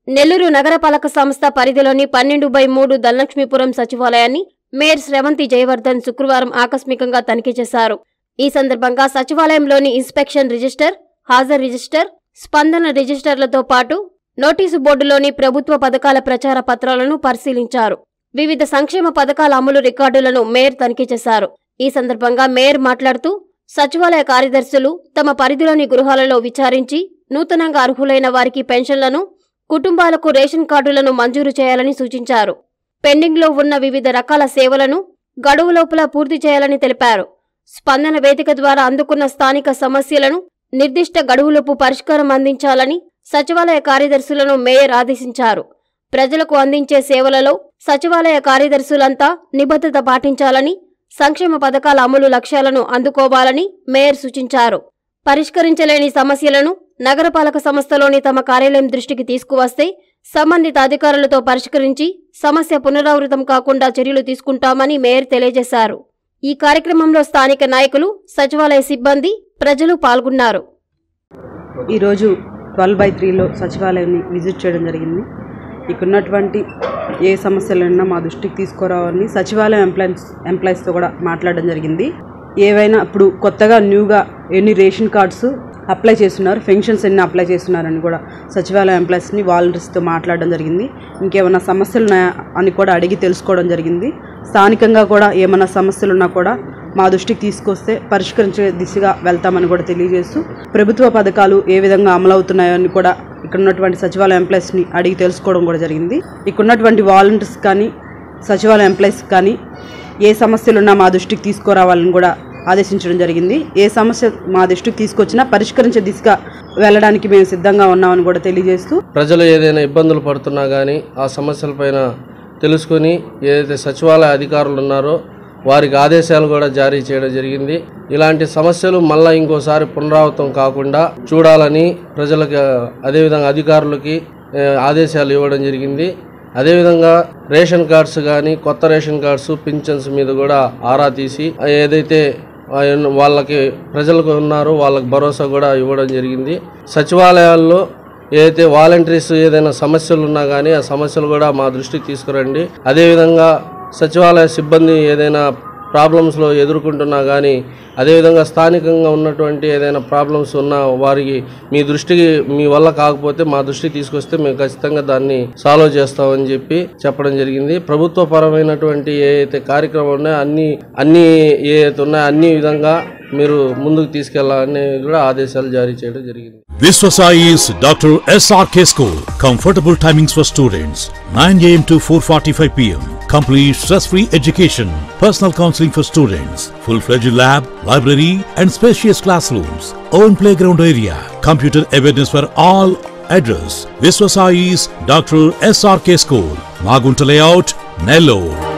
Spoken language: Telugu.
నెల్లూరు నగరపాలక సంస్థ పరిధిలోని పన్నెండు బై మూడు ధనలక్ష్మీపురం సచివాలయాన్ని మేయర్ శ్రవంతి జయవర్ధన్ శుక్రవారం ఆకస్మికంగా తనిఖీ చేశారు ఈ సందర్భంగా సచివాలయంలోని ఇన్స్పెక్షన్ రిజిస్టర్ హాజరు రిజిస్టర్ స్పందన రిజిస్టర్లతో పాటు నోటీసు బోర్డులోని ప్రభుత్వ పథకాల ప్రచార పత్రాలను పరిశీలించారు వివిధ సంక్షేమ పథకాల అమలు రికార్డులను మేయర్ తనిఖీ చేశారు ఈ సందర్భంగా మేయర్ మాట్లాడుతూ సచివాలయ కార్యదర్శులు తమ పరిధిలోని గృహాలలో విచారించి నూతనంగా అర్హులైన వారికి పెన్షన్లను కుటుంబాలకు రేషన్ కార్డులను మంజూరు చేయాలని సూచించారు పెండింగ్లో ఉన్న వివిధ రకాల సేవలను గడువు లోపల పూర్తి చేయాలని తెలిపారు స్పందన వేదిక ద్వారా అందుకున్న స్థానిక సమస్యలను నిర్దిష్ట గడువులోపు పరిష్కారం అందించాలని సచివాలయ కార్యదర్శులను మేయర్ ఆదేశించారు ప్రజలకు అందించే సేవలలో సచివాలయ కార్యదర్శులంతా నిబద్ధత పాటించాలని సంక్షేమ పథకాల అమలు లక్ష్యాలను అందుకోవాలని మేయర్ సూచించారు పరిష్కరించలేని సమస్యలను నగరపాలక సంస్థలోని తమ కార్యాలయం దృష్టికి తీసుకువస్తే సంబంధిత అధికారులతో పరిష్కరించి సమస్య పునరావృతం కాకుండా చర్యలు తీసుకుంటామని మేయర్ తెలియజేశారు ఈ కార్యక్రమంలో స్థానిక నాయకులు సచివాలయ సిబ్బంది ప్రజలు పాల్గొన్నారు ఈరోజు ట్వెల్వ్ బై త్రీలో సచివాలయాన్ని విజిట్ చేయడం జరిగింది ఇక్కడ ఉన్నటువంటి ఏ సమస్యలున్నా మా దృష్టికి తీసుకురావాలని సచివాలయం ఎంప్లాయీస్ ఎంప్లాయీస్తో కూడా మాట్లాడడం జరిగింది ఏవైనా ఇప్పుడు కొత్తగా న్యూగా ఎన్ని రేషన్ కార్డ్స్ అప్లై చేస్తున్నారు పెన్షన్స్ ఎన్ని అప్లై చేస్తున్నారని కూడా సచివాలయం ఎంప్లాయీస్ని వాలంటీర్స్తో మాట్లాడడం జరిగింది ఇంకేమైనా సమస్యలు ఉన్నాయా అని కూడా అడిగి తెలుసుకోవడం జరిగింది స్థానికంగా కూడా ఏమైనా సమస్యలు ఉన్నా కూడా మా దృష్టికి తీసుకొస్తే పరిష్కరించే దిశగా వెళ్తామని కూడా తెలియజేస్తూ ప్రభుత్వ పథకాలు ఏ విధంగా అమలవుతున్నాయో అని కూడా ఇక్కడ ఉన్నటువంటి సచివాలయ ఎంప్లాయీస్ని అడిగి తెలుసుకోవడం కూడా జరిగింది ఇక్కడ ఉన్నటువంటి వాలంటీర్స్ కానీ సచివాలయ ఎంప్లాయీస్ కానీ ఏ సమస్యలున్నా మా దృష్టికి తీసుకురావాలని కూడా ఆదేశించడం జరిగింది ఏ సమస్య మా దృష్టికి తీసుకొచ్చినా పరిష్కరించే దిశగా వెళ్ళడానికి మేము సిద్ధంగా ఉన్నామని కూడా తెలియజేస్తూ ప్రజలు ఏదైనా ఇబ్బందులు పడుతున్నా కానీ ఆ సమస్యలపైన తెలుసుకొని ఏదైతే సచివాలయ అధికారులు ఉన్నారో వారికి ఆదేశాలు కూడా జారీ చేయడం జరిగింది ఇలాంటి సమస్యలు మళ్ళా ఇంకోసారి పునరావృతం కాకుండా చూడాలని ప్రజలకు అదేవిధంగా అధికారులకి ఏ, ఆదేశాలు ఇవ్వడం జరిగింది అదేవిధంగా రేషన్ కార్డ్స్ కానీ కొత్త రేషన్ కార్డ్స్ పింఛన్స్ మీద కూడా ఆరా తీసి ఏదైతే ఆయన వాళ్ళకి ప్రజలకు ఉన్నారో వాళ్ళకి భరోసా కూడా ఇవ్వడం జరిగింది సచివాలయాల్లో ఏదైతే వాలంటీర్స్ ఏదైనా సమస్యలు ఉన్నా కానీ ఆ సమస్యలు కూడా మా దృష్టికి తీసుకురండి అదేవిధంగా సచివాలయ సిబ్బంది ఏదైనా ప్రాబ్లమ్స్లో ఎదుర్కొంటున్నా కానీ అదేవిధంగా స్థానికంగా ఉన్నటువంటి ఏదైనా ప్రాబ్లమ్స్ ఉన్నా వారికి మీ దృష్టికి మీ వల్ల కాకపోతే మా దృష్టికి తీసుకొస్తే మేము ఖచ్చితంగా దాన్ని సాల్వ్ చేస్తామని చెప్పి చెప్పడం జరిగింది ప్రభుత్వ పరమైనటువంటి ఏ అయితే కార్యక్రమాలు ఉన్నాయో అన్ని అన్ని ఏ అయితే ఉన్నాయో అన్ని విధంగా మీరు ముందుకు తీసుకెళ్లాలని కూడా ఆదేశాలు జారీ చేయడం జరిగింది Viswasai is Dr. SRK School. Comfortable timings for students 9 am to 4:45 pm. Complete stress-free education. Personal counseling for students. Full-fledged lab, library, and spacious classrooms. Own playground area. Computer awareness for all. Address: Viswasai's Dr. SRK School. Magunta Layout, Nellore.